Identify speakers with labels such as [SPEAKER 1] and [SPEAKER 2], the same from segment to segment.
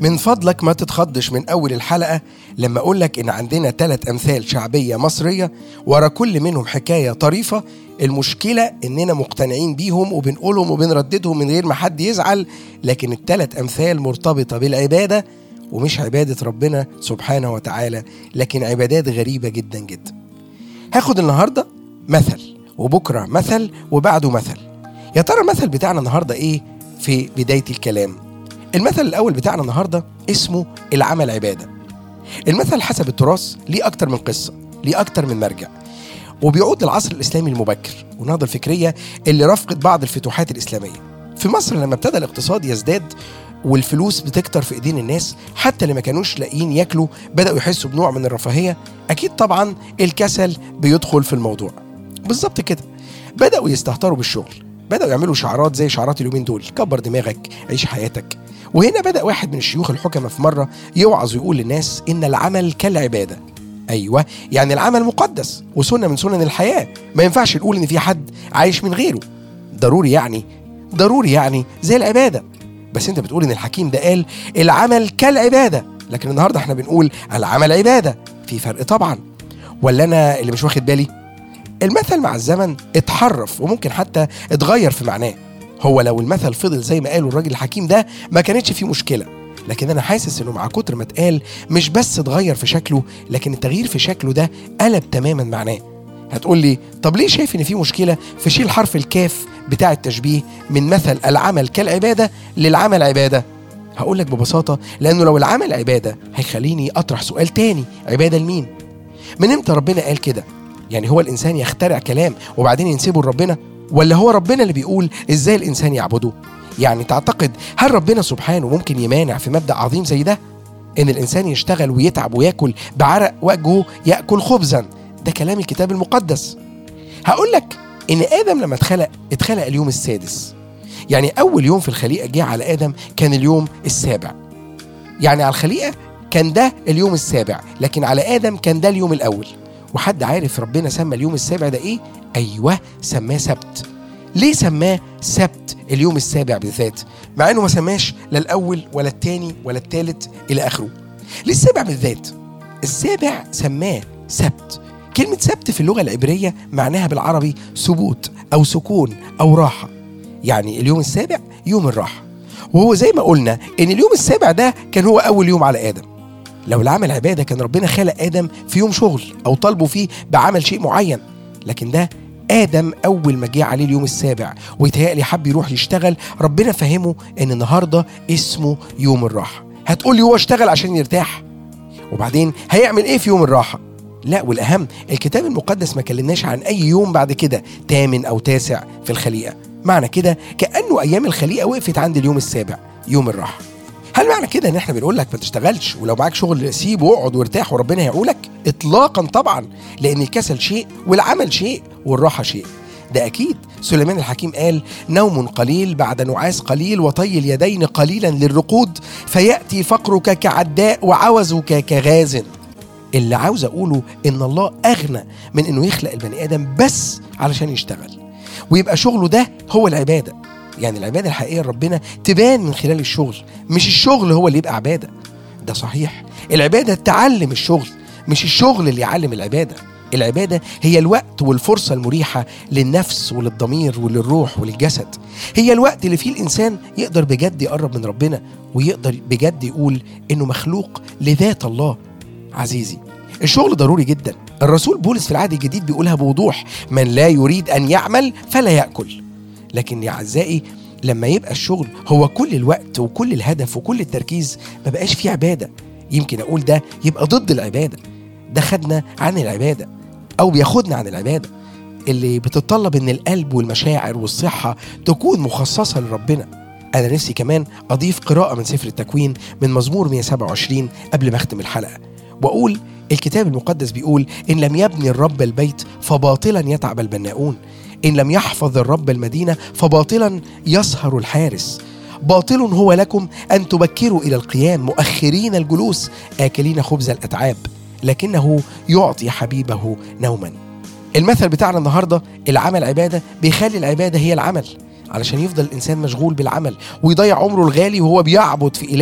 [SPEAKER 1] من فضلك ما تتخضش من أول الحلقة لما أقولك إن عندنا ثلاث أمثال شعبية مصرية ورا كل منهم حكاية طريفة المشكلة إننا مقتنعين بيهم وبنقولهم وبنرددهم من غير ما حد يزعل لكن الثلاث أمثال مرتبطة بالعبادة ومش عبادة ربنا سبحانه وتعالى لكن عبادات غريبة جدا جدا هاخد النهاردة مثل وبكرة مثل وبعده مثل يا ترى المثل بتاعنا النهاردة إيه في بداية الكلام المثل الأول بتاعنا النهاردة اسمه العمل عبادة المثل حسب التراث ليه أكتر من قصة ليه أكتر من مرجع وبيعود للعصر الإسلامي المبكر والنهضة الفكرية اللي رافقت بعض الفتوحات الإسلامية في مصر لما ابتدى الاقتصاد يزداد والفلوس بتكتر في ايدين الناس حتى اللي ما كانوش لاقيين ياكلوا بداوا يحسوا بنوع من الرفاهيه اكيد طبعا الكسل بيدخل في الموضوع بالظبط كده بداوا يستهتروا بالشغل بداوا يعملوا شعارات زي شعارات اليومين دول كبر دماغك عيش حياتك وهنا بدا واحد من الشيوخ الحكماء في مره يوعظ ويقول للناس ان العمل كالعباده ايوه يعني العمل مقدس وسنه من سنن الحياه ما ينفعش نقول ان في حد عايش من غيره ضروري يعني ضروري يعني زي العباده بس انت بتقول ان الحكيم ده قال العمل كالعباده لكن النهارده احنا بنقول العمل عباده في فرق طبعا ولا انا اللي مش واخد بالي المثل مع الزمن اتحرف وممكن حتى اتغير في معناه هو لو المثل فضل زي ما قاله الراجل الحكيم ده ما كانتش فيه مشكله لكن انا حاسس انه مع كتر ما اتقال مش بس اتغير في شكله لكن التغيير في شكله ده قلب تماما معناه هتقول لي طب ليه شايف ان في مشكله في شيل حرف الكاف بتاع التشبيه من مثل العمل كالعباده للعمل عباده هقول لك ببساطه لانه لو العمل عباده هيخليني اطرح سؤال تاني عباده لمين من امتى ربنا قال كده يعني هو الانسان يخترع كلام وبعدين ينسبه لربنا ولا هو ربنا اللي بيقول ازاي الانسان يعبده يعني تعتقد هل ربنا سبحانه ممكن يمانع في مبدا عظيم زي ده ان الانسان يشتغل ويتعب وياكل بعرق وجهه ياكل خبزا ده كلام الكتاب المقدس هقول لك ان ادم لما اتخلق اتخلق اليوم السادس يعني اول يوم في الخليقه جه على ادم كان اليوم السابع يعني على الخليقه كان ده اليوم السابع لكن على ادم كان ده اليوم الاول وحد عارف ربنا سمى اليوم السابع ده ايه ايوه سماه سبت ليه سماه سبت اليوم السابع بالذات مع انه ما سماش لا الاول ولا الثاني ولا الثالث الى اخره ليه السابع بالذات السابع سماه سبت كلمة سبت في اللغة العبرية معناها بالعربي ثبوت أو سكون أو راحة يعني اليوم السابع يوم الراحة وهو زي ما قلنا إن اليوم السابع ده كان هو أول يوم على آدم لو العمل عبادة كان ربنا خلق آدم في يوم شغل أو طالبه فيه بعمل شيء معين لكن ده آدم أول ما جه عليه اليوم السابع ويتهيألي حب يروح يشتغل ربنا فهمه إن النهاردة اسمه يوم الراحة هتقول لي هو اشتغل عشان يرتاح وبعدين هيعمل إيه في يوم الراحة لا والأهم الكتاب المقدس ما كلمناش عن أي يوم بعد كده تامن أو تاسع في الخليقة معنى كده كأنه أيام الخليقة وقفت عند اليوم السابع يوم الراحة هل معنى كده ان احنا بنقول لك ما تشتغلش ولو معاك شغل سيبه واقعد وارتاح وربنا هيعولك اطلاقا طبعا لان الكسل شيء والعمل شيء والراحه شيء ده اكيد سليمان الحكيم قال نوم قليل بعد نعاس قليل وطي اليدين قليلا للرقود فياتي فقرك كعداء وعوزك كغاز اللي عاوز اقوله ان الله اغنى من انه يخلق البني ادم بس علشان يشتغل ويبقى شغله ده هو العباده يعني العباده الحقيقيه لربنا تبان من خلال الشغل مش الشغل هو اللي يبقى عباده ده صحيح العباده تعلم الشغل مش الشغل اللي يعلم العباده العبادة هي الوقت والفرصة المريحة للنفس وللضمير وللروح وللجسد هي الوقت اللي فيه الإنسان يقدر بجد يقرب من ربنا ويقدر بجد يقول إنه مخلوق لذات الله عزيزي الشغل ضروري جدا الرسول بولس في العهد الجديد بيقولها بوضوح من لا يريد أن يعمل فلا يأكل لكن يا أعزائي لما يبقى الشغل هو كل الوقت وكل الهدف وكل التركيز ما بقاش فيه عبادة يمكن أقول ده يبقى ضد العبادة ده خدنا عن العبادة أو بياخدنا عن العبادة اللي بتتطلب ان القلب والمشاعر والصحة تكون مخصصة لربنا أنا نفسي كمان أضيف قراءة من سفر التكوين من مزمور 127 قبل ما أختم الحلقة وأقول الكتاب المقدس بيقول إن لم يبني الرب البيت فباطلا يتعب البناؤون إن لم يحفظ الرب المدينة فباطلا يسهر الحارس باطل هو لكم أن تبكروا إلى القيام مؤخرين الجلوس آكلين خبز الأتعاب لكنه يعطي حبيبه نوما المثل بتاعنا النهارده العمل عباده بيخلي العباده هي العمل علشان يفضل الانسان مشغول بالعمل ويضيع عمره الغالي وهو بيعبد في اله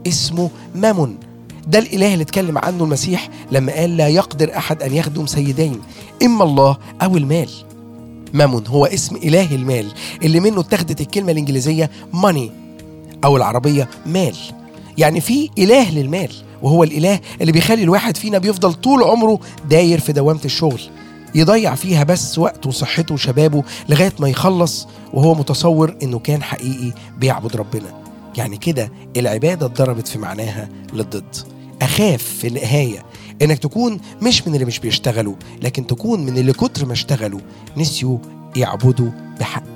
[SPEAKER 1] اسمه مامون ده الإله اللي اتكلم عنه المسيح لما قال لا يقدر أحد أن يخدم سيدين إما الله أو المال مامون هو اسم إله المال اللي منه اتخذت الكلمة الإنجليزية ماني أو العربية مال يعني في إله للمال وهو الإله اللي بيخلي الواحد فينا بيفضل طول عمره داير في دوامة الشغل يضيع فيها بس وقته وصحته وشبابه لغاية ما يخلص وهو متصور إنه كان حقيقي بيعبد ربنا يعني كده العبادة اتضربت في معناها للضد أخاف في النهاية إنك تكون مش من اللي مش بيشتغلوا لكن تكون من اللي كتر ما اشتغلوا نسيوا يعبدوا بحق